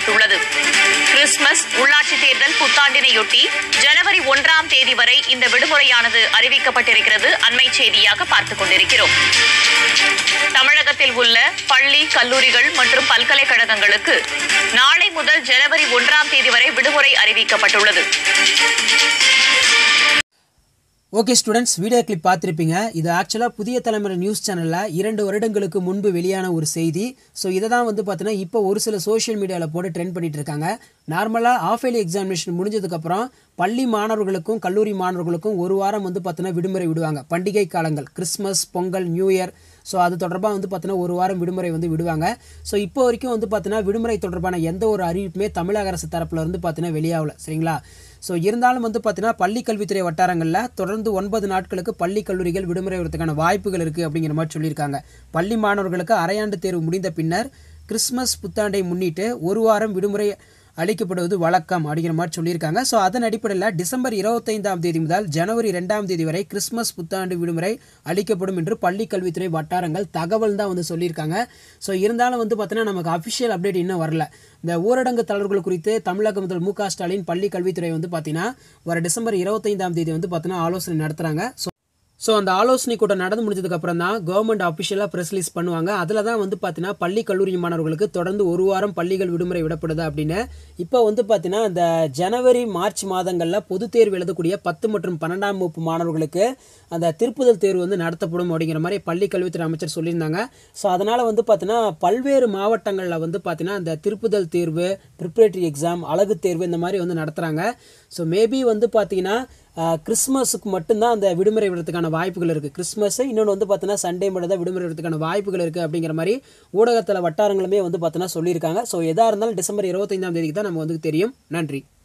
அறிவிக்கப்பட்டுள்ளது கிறிஸ்துமஸ் உள்ளாட்சி தேர்தல் புத்தாண்டினையொட்டி ஜனவரி ஒன்றாம் தேதி வரை இந்த விடுமுறையானது அறிவிக்கப்பட்டிருக்கிறது அண்மை செய்தியாக பார்த்துக் கொண்டிருக்கிறோம் தமிழகத்தில் உள்ள பள்ளி கல்லூரிகள் மற்றும் பல்கலைக்கழகங்களுக்கு நாளை முதல் ஜனவரி ஒன்றாம் தேதி வரை விடுமுறை அறிவிக்கப்பட்டுள்ளது ஓகே ஸ்டூடெண்ட்ஸ் வீடியோ கிளிப் பார்த்துருப்பீங்க இது ஆக்சுவலாக புதிய தலைமுறை நியூஸ் சேனலில் இரண்டு வருடங்களுக்கு முன்பு வெளியான ஒரு செய்தி ஸோ இதை தான் வந்து பார்த்தீங்கன்னா இப்போ ஒரு சில சோஷியல் மீடியாவில் போட்டு ட்ரெண்ட் பண்ணிட்டு இருக்காங்க நார்மலாக ஆஃப் இயர்லி எக்ஸாமினேஷன் முடிஞ்சதுக்கப்புறம் பள்ளி மாணவர்களுக்கும் கல்லூரி மாணவர்களுக்கும் ஒரு வாரம் வந்து பார்த்தீங்கன்னா விடுமுறை விடுவாங்க பண்டிகை காலங்கள் Christmas Pongal new year so அது தொடர்பாக வந்து பார்த்தீங்கன்னா ஒரு வாரம் விடுமுறை வந்து விடுவாங்க ஸோ இப்போ வரைக்கும் வந்து பார்த்தீங்கன்னா விடுமுறை தொடர்பான எந்த ஒரு அறிவிப்புமே தமிழக அரசு தரப்பில் இருந்து பார்த்தீங்கன்னா வெளியாகல சரிங்களா ஸோ இருந்தாலும் வந்து பார்த்தீங்கன்னா பள்ளி கல்வித்துறை வட்டாரங்களில் தொடர்ந்து ஒன்பது நாட்களுக்கு பள்ளி கல்லூரிகள் விடுமுறை வரதுக்கான வாய்ப்புகள் இருக்குது அப்படிங்கிற மாதிரி சொல்லியிருக்காங்க பள்ளி மாணவர்களுக்கு அரையாண்டு தேர்வு முடிந்த பின்னர் கிறிஸ்மஸ் புத்தாண்டை முன்னிட்டு ஒரு வாரம் விடுமுறை அளிக்கப்படுவது வழக்கம் அப்படிங்கிற மாதிரி சொல்லியிருக்காங்க ஸோ அதன் அடிப்படையில் டிசம்பர் இருபத்தைந்தாம் தேதி முதல் ஜனவரி ரெண்டாம் தேதி வரை கிறிஸ்மஸ் புத்தாண்டு விடுமுறை அளிக்கப்படும் என்று பள்ளி கல்வித்துறை வட்டாரங்கள் தகவல் தான் வந்து சொல்லியிருக்காங்க ஸோ இருந்தாலும் வந்து பார்த்தீங்கன்னா நமக்கு அஃபிஷியல் அப்டேட் இன்னும் வரல இந்த ஊரடங்கு தளர்வுகள் குறித்து தமிழக முதல் மு க ஸ்டாலின் பள்ளி கல்வித்துறை வந்து பார்த்தீங்கன்னா வர டிசம்பர் இருபத்தைந்தாம் தேதி வந்து பார்த்தீங்கன்னா ஆலோசனை நடத்துகிறாங்க ஸோ ஸோ அந்த ஆலோசனை கூட்டம் நடந்து முடிஞ்சதுக்கு அப்புறம் தான் கவர்மெண்ட் அஃபிஷியலாக ப்ரெஸ் ரிலீஸ் பண்ணுவாங்க அதில் தான் வந்து பார்த்தீங்கன்னா பள்ளி கல்லூரி மாணவர்களுக்கு தொடர்ந்து ஒரு வாரம் பள்ளிகள் விடுமுறை விடப்படுது அப்படின்னு இப்போ வந்து பார்த்தீங்கன்னா இந்த ஜனவரி மார்ச் மாதங்களில் பொதுத் தேர்வு எழுதக்கூடிய பத்து மற்றும் பன்னெண்டாம் வகுப்பு மாணவர்களுக்கு அந்த திருப்புதல் தேர்வு வந்து நடத்தப்படும் அப்படிங்கிற மாதிரி பள்ளி கல்வித்துறை அமைச்சர் சொல்லியிருந்தாங்க ஸோ அதனால் வந்து பார்த்தீங்கன்னா பல்வேறு மாவட்டங்களில் வந்து பார்த்தீங்கன்னா அந்த திருப்புதல் தேர்வு ப்ரிப்பரேட்டரி எக்ஸாம் அழகு தேர்வு இந்த மாதிரி வந்து நடத்துகிறாங்க ஸோ மேபி வந்து பார்த்தீங்கன்னா ஆஹ், கிறிஸ்மஸுக்கு மட்டும்தான் அந்த விடுமுறை விடுறதுக்கான வாய்ப்புகள் இருக்குது கிறிஸ்மஸ் இன்னொன்று வந்து பார்த்தீங்கன்னா சண்டே மட்டும் தான் விடுமுறை விடுறதுக்கான வாய்ப்புகள் இருக்குது அப்படிங்கிற மாதிரி ஊடகத்தில் வட்டாரங்களுமே வந்து பார்த்தீங்கன்னா சொல்லியிருக்காங்க ஸோ எதாக இருந்தாலும் டிசம்பர் இருபத்தைந்தாம் தேதிக்கு தான் நம்ம வந்து தெரியும் நன்றி